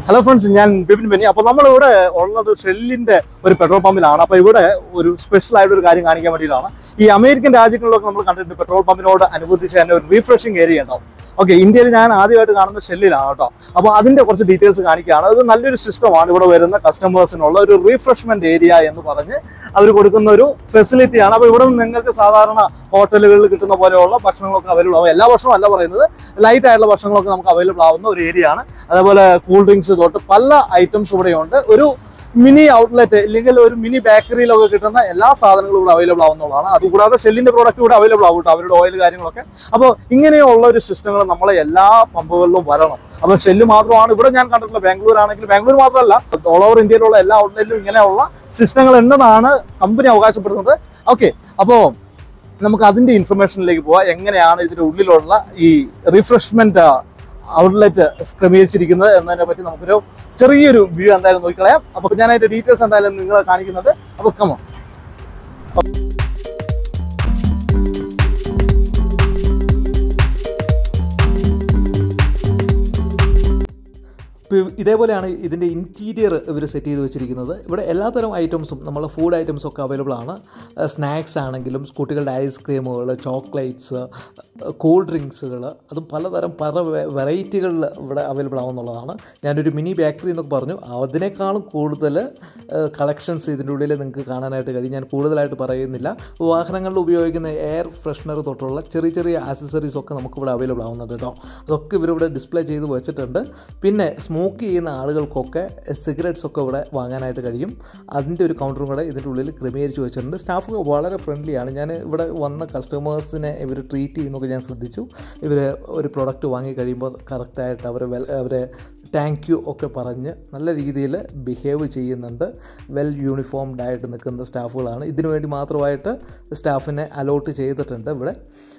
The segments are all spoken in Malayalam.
ഹലോ ഫ്രണ്ട്സ് ഞാൻ ബിപിൻ ബെനി അപ്പോൾ നമ്മളിവിടെ ഉള്ളത് ഷെല്ലിന്റെ ഒരു പെട്രോൾ പമ്പിലാണ് അപ്പോൾ ഇവിടെ ഒരു സ്പെഷ്യൽ ആയിട്ട് ഒരു കാര്യം കാണിക്കാൻ വേണ്ടിയിട്ടാണ് ഈ അമേരിക്കൻ രാജ്യങ്ങളിലൊക്കെ നമ്മൾ കണ്ടിട്ടുണ്ട് പെട്രോൾ പമ്പിനോട് അനുബന്ധിച്ച് തന്നെ ഒരു റീഫ്രഷിംഗ് ഏരിയ ഉണ്ടാവും ഓക്കെ ഇന്ത്യയിൽ ഞാൻ ആദ്യമായിട്ട് കാണുന്ന ഷെല്ലിലാണ് കേട്ടോ അപ്പോൾ അതിന്റെ കുറച്ച് ഡീറ്റെയിൽസ് കാണിക്കുകയാണ് അത് നല്ലൊരു സിസ്റ്റമാണ് ഇവിടെ വരുന്ന കസ്റ്റമേഴ്സിനുള്ള ഒരു റീഫ്രഷ്മെന്റ് ഏരിയ എന്ന് പറഞ്ഞ് അവർ കൊടുക്കുന്ന ഒരു ഫെസിലിറ്റിയാണ് അപ്പോൾ ഇവിടെ നിന്ന് നിങ്ങൾക്ക് സാധാരണ ഹോട്ടലുകളിൽ കിട്ടുന്ന പോലെയുള്ള ഭക്ഷണങ്ങളൊക്കെ അവൈലബിൾ ആവും എല്ലാ ഭക്ഷണവും അല്ല പറയുന്നത് ലൈറ്റ് ആയിട്ടുള്ള ഭക്ഷണങ്ങളൊക്കെ നമുക്ക് അവൈലബിൾ ആവുന്ന ഒരു ഏരിയ ആണ് അതേപോലെ കൂൾ ഡ്രിങ്ക്സ് തൊട്ട് പല ഐറ്റംസ് ഇവിടെയുണ്ട് ഒരു മിനി ഔട്ട്ലെറ്റ് ഇല്ലെങ്കിൽ ഒരു മിനി ബേക്കറിയിലൊക്കെ കിട്ടുന്ന എല്ലാ സാധനങ്ങളും ഇവിടെ അവൈലബിൾ ആവുന്നതാണ് അതുകൂടാതെ ഷെല്ലിന്റെ പ്രോഡക്റ്റ് ഇവിടെ അവൈലബിൾ ആവും കേട്ടോ അവരുടെ ഓയിൽ കാര്യങ്ങളൊക്കെ അപ്പോൾ ഇങ്ങനെയുള്ള ഒരു സിസ്റ്റങ്ങൾ നമ്മളെ എല്ലാ പമ്പുകളിലും വരണം അപ്പോൾ ഷെല്ല് മാത്രമാണ് ഇവിടെ ഞാൻ കണ്ടിട്ടുള്ള ബാംഗ്ലൂർ ആണെങ്കിൽ ബാംഗ്ലൂർ മാത്രമല്ല ഓൾ ഓവർ ഇന്ത്യയിലുള്ള എല്ലാ ഔട്ട്ലെറ്റിലും ഇങ്ങനെയുള്ള സിസ്റ്റങ്ങൾ ഉണ്ടെന്നാണ് കമ്പനി അവകാശപ്പെടുന്നത് ഓക്കെ അപ്പോൾ നമുക്ക് അതിന്റെ ഇൻഫർമേഷനിലേക്ക് പോവാം എങ്ങനെയാണ് ഇതിന്റെ ഉള്ളിലുള്ള ഈ റിഫ്രഷ്മെന്റ് ഔട്ട്ലെറ്റ് ക്രമീകരിച്ചിരിക്കുന്നത് എന്നതിനെ പറ്റി നമുക്കൊരു ചെറിയൊരു വ്യൂ എന്തായാലും നോക്കിക്കളയാം അപ്പോൾ ഞാൻ അതിന്റെ ഡീറ്റെയിൽസ് എന്തായാലും നിങ്ങളെ കാണിക്കുന്നുണ്ട് അപ്പോൾ കമോ ഇപ്പോൾ ഇതേപോലെയാണ് ഇതിൻ്റെ ഇൻറ്റീരിയർ ഇവർ സെറ്റ് ചെയ്ത് വെച്ചിരിക്കുന്നത് ഇവിടെ എല്ലാത്തരം ഐറ്റംസും നമ്മളെ ഫുഡ് ഐറ്റംസും ഒക്കെ അവൈലബിൾ ആണ് സ്നാക്സ് ആണെങ്കിലും കുട്ടികളുടെ ഐസ്ക്രീമുകൾ ചോക്ലേറ്റ്സ് കൂൾ ഡ്രിങ്ക്സുകൾ അതും പലതരം പല വെറൈറ്റികളിൽ ഇവിടെ അവൈലബിൾ ആവുന്നുള്ളതാണ് ഞാനൊരു മിനി ബേക്കറി എന്നൊക്കെ പറഞ്ഞു അതിനേക്കാളും കൂടുതൽ കളക്ഷൻസ് ഇതിൻ്റെ ഉള്ളിൽ നിങ്ങൾക്ക് കാണാനായിട്ട് കഴിയും ഞാൻ കൂടുതലായിട്ട് പറയുന്നില്ല വാഹനങ്ങളിൽ ഉപയോഗിക്കുന്ന എയർ ഫ്രഷ്നർ തൊട്ടുള്ള ചെറിയ ചെറിയ ആക്സസറീസ് ഒക്കെ നമുക്കിവിടെ അവൈലബിൾ ആവുന്നുണ്ട് കേട്ടോ അതൊക്കെ ഇവരിവിടെ ഡിസ്പ്ലേ ചെയ്ത് വെച്ചിട്ടുണ്ട് പിന്നെ സ്മോക്ക് ചെയ്യുന്ന ആളുകൾക്കൊക്കെ സിഗരറ്റ്സ് ഒക്കെ ഇവിടെ വാങ്ങാനായിട്ട് കഴിയും അതിൻ്റെ ഒരു കൗണ്ടറും കൂടെ ഇതിൻ്റെ ഉള്ളിൽ ക്രമീകരിച്ച് വെച്ചിട്ടുണ്ട് സ്റ്റാഫ് വളരെ ഫ്രണ്ട്ലിയാണ് ഞാൻ ഇവിടെ വന്ന കസ്റ്റമേഴ്സിനെ ഇവർ ട്രീറ്റ് ചെയ്യുന്നതൊക്കെ ഞാൻ ശ്രദ്ധിച്ചു ഇവർ ഒരു പ്രൊഡക്റ്റ് വാങ്ങി കഴിയുമ്പോൾ കറക്റ്റായിട്ട് അവർ വെൽ അവരെ താങ്ക് യു ഒക്കെ പറഞ്ഞ് നല്ല രീതിയിൽ ബിഹേവ് ചെയ്യുന്നുണ്ട് വെൽ യൂണിഫോംഡ് ആയിട്ട് നിൽക്കുന്ന സ്റ്റാഫുകളാണ് ഇതിനു വേണ്ടി മാത്രമായിട്ട് സ്റ്റാഫിനെ അലോട്ട് ചെയ്തിട്ടുണ്ട് ഇവിടെ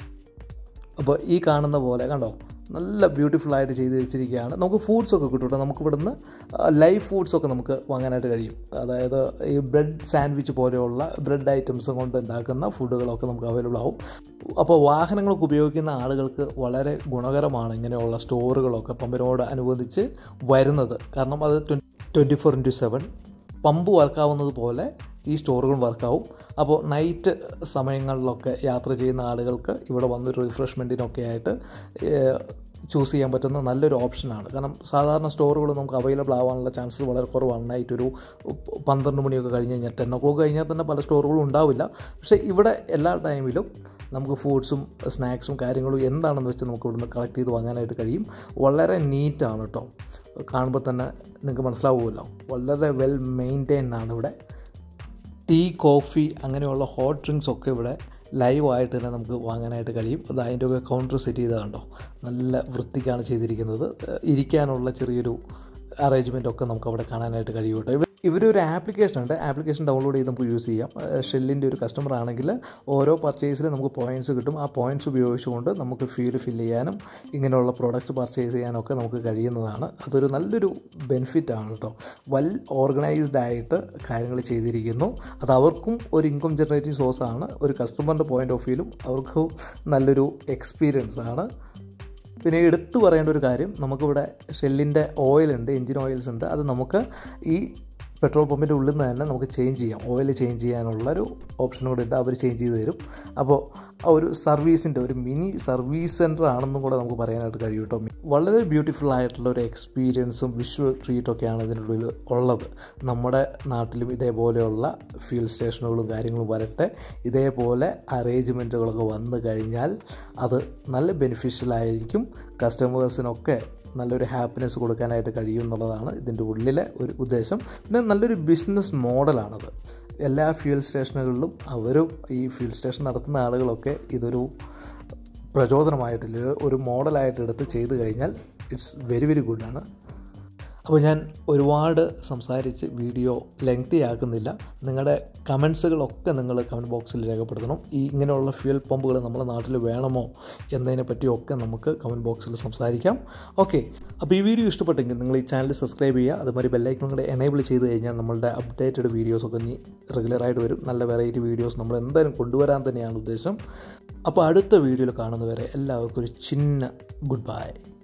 അപ്പോൾ ഈ കാണുന്ന പോലെ കണ്ടോ നല്ല ബ്യൂട്ടിഫുൾ ആയിട്ട് ചെയ്ത് വെച്ചിരിക്കുകയാണ് നമുക്ക് ഫുഡ്സ് ഒക്കെ കിട്ടും കേട്ടോ നമുക്ക് ഇവിടുന്ന് ലൈവ് ഫുഡ്സ് ഒക്കെ നമുക്ക് വാങ്ങാനായിട്ട് കഴിയും അതായത് ഈ ബ്രെഡ് സാൻഡ്വിച്ച് പോലെയുള്ള ബ്രെഡ് ഐറ്റംസ് കൊണ്ട് ഉണ്ടാക്കുന്ന ഫുഡുകളൊക്കെ നമുക്ക് അവൈലബിൾ ആവും അപ്പോൾ വാഹനങ്ങളൊക്കെ ഉപയോഗിക്കുന്ന ആളുകൾക്ക് വളരെ ഗുണകരമാണ് ഇങ്ങനെയുള്ള സ്റ്റോറുകളൊക്കെ പമ്പിനോട് അനുബന്ധിച്ച് വരുന്നത് കാരണം അത് twenty four into seven pump വർക്കാവുന്നത് പോലെ ഈ സ്റ്റോറുകളും വർക്കാവും അപ്പോൾ നൈറ്റ് സമയങ്ങളിലൊക്കെ യാത്ര ചെയ്യുന്ന ആളുകൾക്ക് ഇവിടെ വന്നൊരു റിഫ്രഷ്മെൻറ്റിനൊക്കെ ആയിട്ട് ചൂസ് ചെയ്യാൻ പറ്റുന്ന നല്ലൊരു ഓപ്ഷനാണ് കാരണം സാധാരണ സ്റ്റോറുകൾ നമുക്ക് അവൈലബിൾ ആവാനുള്ള ചാൻസസ് വളരെ കുറവാണ് നൈറ്റ് ഒരു പന്ത്രണ്ട് മണിയൊക്കെ കഴിഞ്ഞ് കഴിഞ്ഞാൽ ടെൻ ഒ ക്ലോക്ക് കഴിഞ്ഞാൽ തന്നെ പല സ്റ്റോറുകളും ഉണ്ടാവില്ല പക്ഷേ ഇവിടെ എല്ലാ ടൈമിലും നമുക്ക് ഫുഡ്സും സ്നാക്സും കാര്യങ്ങളും എന്താണെന്ന് വെച്ച് നമുക്ക് ഇവിടുന്ന് കളക്ട് ചെയ്ത് വാങ്ങാനായിട്ട് കഴിയും വളരെ നീറ്റാണ് കേട്ടോ കാണുമ്പോൾ തന്നെ നിങ്ങൾക്ക് മനസ്സിലാവുമല്ലോ വളരെ വെൽ മെയിൻറ്റെയിൻ ആണ് ഇവിടെ ടീ കോഫി അങ്ങനെയുള്ള ഹോട്ട് ഡ്രിങ്ക്സ് ഒക്കെ ഇവിടെ ലൈവായിട്ട് തന്നെ നമുക്ക് വാങ്ങാനായിട്ട് കഴിയും അത് അതിൻ്റെ ഒക്കെ കൗണ്ടർ സെറ്റ് ചെയ്ത് കണ്ടോ നല്ല വൃത്തിക്കാണ് ചെയ്തിരിക്കുന്നത് ഇരിക്കാനുള്ള ചെറിയൊരു അറേഞ്ച്മെൻ്റ് ഒക്കെ നമുക്ക് അവിടെ കാണാനായിട്ട് കഴിയും കേട്ടോ ഇവരൊരു ആപ്ലിക്കേഷൻ ഉണ്ട് ആപ്ലിക്കേഷൻ ഡൗൺലോഡ് ചെയ്ത് നമുക്ക് യൂസ് ചെയ്യാം ഷെല്ലിൻ്റെ ഒരു കസ്റ്റമർ ആണെങ്കിൽ ഓരോ പർച്ചേസിൽ നമുക്ക് പോയിൻറ്റ്സ് കിട്ടും ആ പോയിൻറ്റ്സ് ഉപയോഗിച്ചുകൊണ്ട് നമുക്ക് ഫ്യൂൽ ഫില്ല് ചെയ്യാനും ഇങ്ങനെയുള്ള പ്രോഡക്റ്റ്സ് പർച്ചേസ് ചെയ്യാനും ഒക്കെ നമുക്ക് കഴിയുന്നതാണ് അതൊരു നല്ലൊരു ബെനിഫിറ്റാണ് കേട്ടോ വെൽ ഓർഗനൈസ്ഡ് ആയിട്ട് കാര്യങ്ങൾ ചെയ്തിരിക്കുന്നു അത് അവർക്കും ഒരു ഇൻകം ജനറേറ്റിംഗ് സോഴ്സാണ് ഒരു കസ്റ്റമറിൻ്റെ പോയിൻ്റ് ഓഫ് വ്യൂലും അവർക്കും നല്ലൊരു എക്സ്പീരിയൻസ് ആണ് പിന്നെ എടുത്തു പറയേണ്ട ഒരു കാര്യം നമുക്കിവിടെ ഷെല്ലിൻ്റെ ഓയിലുണ്ട് എൻജിൻ ഓയിൽസ് ഉണ്ട് അത് നമുക്ക് ഈ പെട്രോൾ പമ്പിൻ്റെ ഉള്ളിൽ നിന്ന് തന്നെ നമുക്ക് ചേഞ്ച് ചെയ്യാം ഓയിൽ ചേഞ്ച് ചെയ്യാനുള്ളൊരു ഓപ്ഷൻ കൂടെ ഉണ്ട് അവർ ചേഞ്ച് ചെയ്ത് തരും അപ്പോൾ ആ ഒരു സർവീസിൻ്റെ ഒരു മിനി സർവീസ് സെൻറ്റർ ആണെന്നും കൂടെ നമുക്ക് പറയാനായിട്ട് കഴിയും കേട്ടോ വളരെ ബ്യൂട്ടിഫുൾ ആയിട്ടുള്ള ഒരു എക്സ്പീരിയൻസും വിഷ്വൽ ട്രീറ്റൊക്കെയാണ് ഇതിനുള്ളിൽ ഉള്ളത് നമ്മുടെ നാട്ടിലും ഇതേപോലെയുള്ള ഫ്യൂൽ സ്റ്റേഷനുകളും കാര്യങ്ങളും വരട്ടെ ഇതേപോലെ അറേഞ്ച്മെൻറ്റുകളൊക്കെ വന്നു കഴിഞ്ഞാൽ അത് നല്ല ബെനിഫിഷ്യൽ ആയിരിക്കും കസ്റ്റമേഴ്സിനൊക്കെ നല്ലൊരു ഹാപ്പിനെസ് കൊടുക്കാനായിട്ട് കഴിയും എന്നുള്ളതാണ് ഇതിൻ്റെ ഉള്ളിലെ ഒരു ഉദ്ദേശം പിന്നെ നല്ലൊരു ബിസിനസ് മോഡലാണത് എല്ലാ ഫ്യൂൽ സ്റ്റേഷനുകളിലും അവരും ഈ ഫ്യൂൽ സ്റ്റേഷൻ നടത്തുന്ന ആളുകളൊക്കെ ഇതൊരു പ്രചോദനമായിട്ടില്ല ഒരു മോഡലായിട്ട് എടുത്ത് ചെയ്തു കഴിഞ്ഞാൽ ഇറ്റ്സ് വെരി വെരി ഗുഡാണ് അപ്പോൾ ഞാൻ ഒരുപാട് സംസാരിച്ച് വീഡിയോ ലെങ്തി ആക്കുന്നില്ല നിങ്ങളുടെ കമൻസുകളൊക്കെ നിങ്ങൾ കമൻറ്റ് ബോക്സിൽ രേഖപ്പെടുത്തണം ഈ ഇങ്ങനെയുള്ള ഫ്യൂൽ പമ്പുകൾ നമ്മുടെ നാട്ടിൽ വേണമോ എന്നതിനെ പറ്റിയൊക്കെ നമുക്ക് കമൻറ്റ് ബോക്സിൽ സംസാരിക്കാം ഓക്കെ അപ്പോൾ ഈ വീഡിയോ ഇഷ്ടപ്പെട്ടെങ്കിൽ നിങ്ങൾ ഈ ചാനൽ സബ്സ്ക്രൈബ് ചെയ്യുക അതുമാതിരി ബെല്ലൈക്കൺ കൂടെ എനേബിൾ ചെയ്ത് കഴിഞ്ഞാൽ നമ്മളുടെ അപ്ഡേറ്റഡ് വീഡിയോസൊക്കെ നീ റെഗുലറായിട്ട് വരും നല്ല വെറൈറ്റി വീഡിയോസ് നമ്മൾ എന്തായാലും കൊണ്ടുവരാൻ തന്നെയാണ് ഉദ്ദേശം അപ്പോൾ അടുത്ത വീഡിയോയിൽ കാണുന്നവരെ എല്ലാവർക്കും ഒരു ചിന്ന ഗുഡ് ബൈ